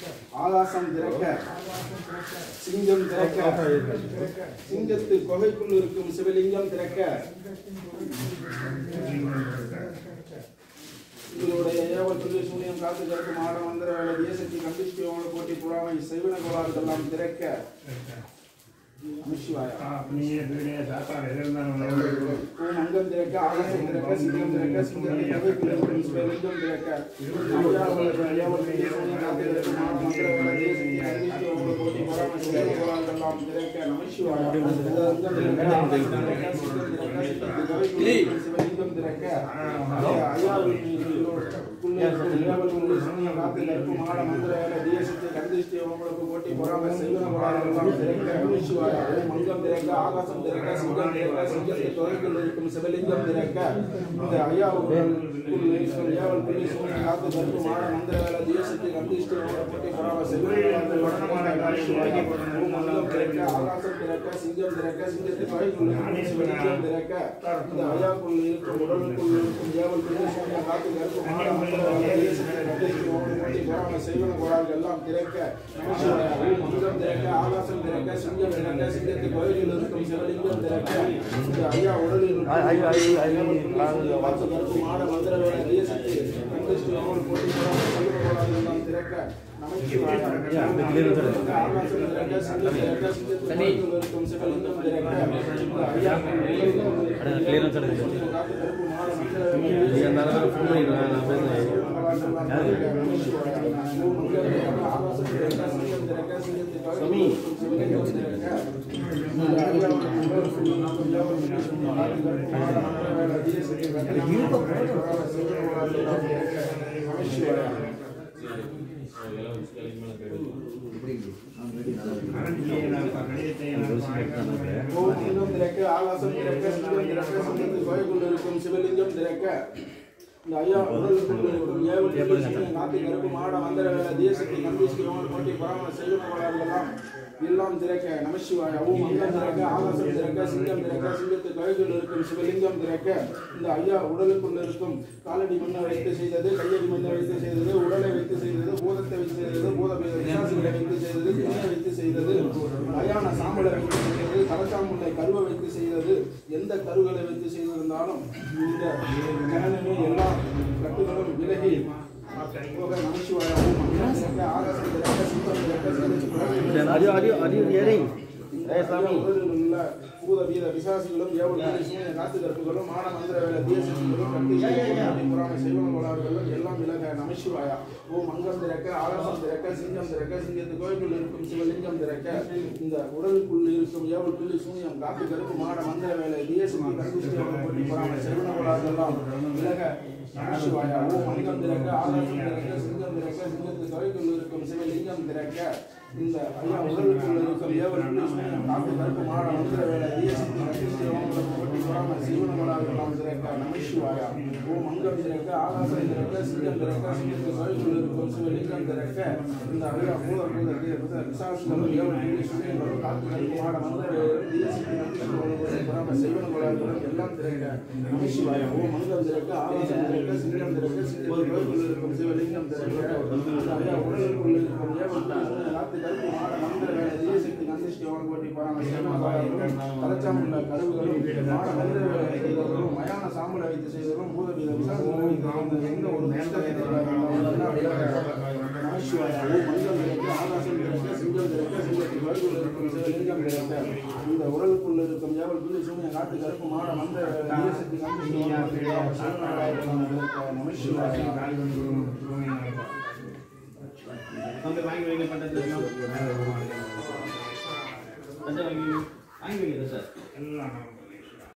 ஆகாசம் திறக்க சிங்கம் திறக்க சிங்கத்து கொகைக்குள் இருக்கும் சிவலிங்கம் திறக்க உங்களுடைய ஏவல் துள்ளி சூனியம் காத்து கருக்கும் ஆட மந்திர வேலை தேசத்தை கண்டிஷ்டி ஓமல போட்டி புறாமை செய்வன கோளாறுகள்லாம் திறக்க நமசிவாயா ஓம் அங்கம் திறக்க ஆகாசம் திறக்க சிங்கம் திறக்க சிங்கத்தை கொகைக்குள் இருக்கும் சிவலிங்கம் திறக்க ஐயாவல் ஐயாவல் துள்ளி சூனியம் காத்து கருக்கும் ஆட மந்திர வேலை தேசத்தை கண்டிஷ்டி ஓமல போட்டி புறாமை செய்வன கோளாறுகள்லாம் திறக்க நமசிவாயா அங்கம் திறக்க ஆகாசம் திறக்க சிங்கம் திறக்க சிங்கத்தை கொகைக்குள் இருக்கும் சிவலிங்கம் திறக்க ஐயாவல் மங்கம் திறக்க ஆகாசம் திறக்க சிங்கம் திறக்க சிங்கத்தை தொகைக்குள் இருக்கும் சிவலிங்கம் திறக்க இந்த ஐயாவுக்குள் ஐயாவல் புள்ளி சூழ்நிலை காத்து கருப்பு மாட மந்திர வேலை தேசத்தை கந்திஷ்டி போட்டி பராம மங்கம் திறக்க ஆகாசம் திறக்க சிங்கம் திறக்க சிங்கத்தை தொகைக்குள் இருக்கும் சிவலிங்கம் திறக்க இந்த ஐயாவுக்குள் இருக்கும் உடலுக்குள் இருக்கும் ஏவல் புள்ளி சூழ்நிலை காத்து கருப்பு மாட மந்திர வேலை தேசத்தை கந்திஷ்டி போட்டி பராம செய்வன கோளாறுகள் எல்லாம் திறக்க மங்கம் திறக்க ஆகாசம் திறக்க சிங்கம் திறக்க சிங்கத்தை கோயிலில் இருக்கும் சிவலிங்கம் திறக்க இந்த ஐயா உடலில் வாக்கு கருப்பு மாட மந்திர வேலை தேசத்தை கந்திஷ்டி போட்டி பராம செய்வன கோளாறுகள் எல்லாம் திறக்க நமச்சிவாய ஆகாசம் திறக்க சிங்கம் திறக்க சிங்கத்தை கோயிலில் இருக்கும் சிவலிங்கம் திறக்க இந்த ஐயா கிளியரன்ஸ் எடுக்குது நீங்க அந்த அளவுக்கு ஃபோன் பண்ணிடுவேன் நான் பேசுறேன் சிங்கம் திறக்க ஆகாசம் திறக்க சிங்கம் திறக்க சிங்கத்தில் கோயிலுக்குள் இருக்கும் சிவலிங்கம் திறக்க இந்த ஐயா உடலுக்குள் இருக்கும் ஏவல் சிங்கம் நாட்டு கருப்பு மாட மந்திர வேலை தேசத்தை நம்பிக்கை ஓமல் போட்டி பராமர செய்வனவர்களெல்லாம் எல்லாம் திறக்க நமசிவாய ஓம் அங்கம் திறக்க ஆகாசம் திறக்க சிங்கம் திறக்க சிங்கத்து கோயிலுக்குள் இருக்கும் சிவலிங்கம் திறக்க இந்த ஐயா உடலுக்குள் இருக்கும் காலடி மண்ணை வைத்து செய்தது கையடி மண்ணை வைத்து செய்தது உடலை வைத்து செய்தது பூதத்தை வைத்து செய்தது பூத விசாசிகளை வைத்து செய்தது துணியை வைத்து செய்தது மயான சாம்பலை வைத்து செய்தது தலசாம்புள்ளை கருவை வைத்து செய்தது எந்த கருகளை வைத்து செய்திருந்தாலும் இந்த ஜனனமே எல்லா கட்டுகளும் விலகி போக நமசிவாயாவும் மந்திரம் திறக்க, ஆகாசம் திறக்க, சிங்கம் திறக்க, சிங்கத்து குரல் அரியோ அரியோ அரியோ ஏறி ஏ சாமி உலகில் உள்ள பூத வீத பிசாசுகளும் ஏவல் சூனிய காத்து கருப்புகளும் மான மந்திர வேலை தேசங்களும் கட்டி புராண செய்வன கோளாறுகளும் எல்லாம் விலக நமசிவாயா ஓ மங்கம் திறக்க ஆகாசம் திறக்க சிங்கம் திறக்க சிங்கத்து கோயிலுக்குள் இருக்கும் சிவலிங்கம் திறக்க இந்த உடலுக்குள் இருக்கும் ஏவல் புள்ளி சூனியம் காத்து கருப்பு மாட மந்திர வேலை தேசத்தை கட்டி புராண செய்வன கோளாறுகள் விலக நமசிவாயா ஓ மங்கம் திறக்க ஆகாசம் திறக்க சிங்கம் திறக்க சிங்கத்து கோயிலுக்குள் இருக்கும் சிவலிங்கம் திறக்க இந்த ஐயா உடலுக்குள் இருக்கும் ஏவல் புள்ளி சூனியம் காத்து கருப்பு மாட மந்திர வேலை தேசத்தை கட்டி புராண செய்வன கோளாறுகள் திறக்க நமசிவாயா ஓ மங்கம் திறக்க ஆகாசம் திறக்க சிங்கம் திறக்க சிங்கத்து கோயிலுக்குள் இருக்கும் சிவலிங்கம் திறக்க இந்த ஐயா பூத பூத விசாசுகளும் ஏவல் புள்ளி சூனியம் காத்து கருப்பு மாட மந்திர வேலை தேசத்தை கட்டி புராண செய்வன கோளாறுகள் எல்லாம் திறக்க நமசிவாயா ஓ மங்கம் திறக்க ஆகாசம் திறக்க சிங்கம் திறக்க சிங்கத்து கோயிலுக்குள் இருக்கும் சிவலிங்கம் திறக்க இந்த ஐயா உடலுக்குள் இருக்கும் ஏவல் புள்ளி சூனியம் காத்து கருப்பு மாட மந்திர வேலை தேசத்தை கந்திஷ்டி ஓடி போறாங்க தலைச்சாமுள்ள கருவுகளும் மாட மந்திர வேலை செய்தவர்களும் மயான சாம்பலை வைத்து செய்தவர்களும் பூதவீத விசாரங்களை வைத்து எந்த ஒரு நமசிவாயா ஓ மஞ்சள் திறக்க ஆகாசம் திறக்க சிங்கம் திறக்க சிங்கத்தில் கோயிலுக்குள் இருக்கும் சிவலிங்கம் திறக்க இந்த உடலுக்குள் இருக்கும் ஏவல் புள்ளி சூனிய காட்டு கருப்பு மாட மந்திர வேலை தேசத்தை கந்திஷ்டி நமசிவாயா வந்து வாங்கி வைங்க பண்றது வாங்கி வாங்கி வைங்க சார் எல்லாம்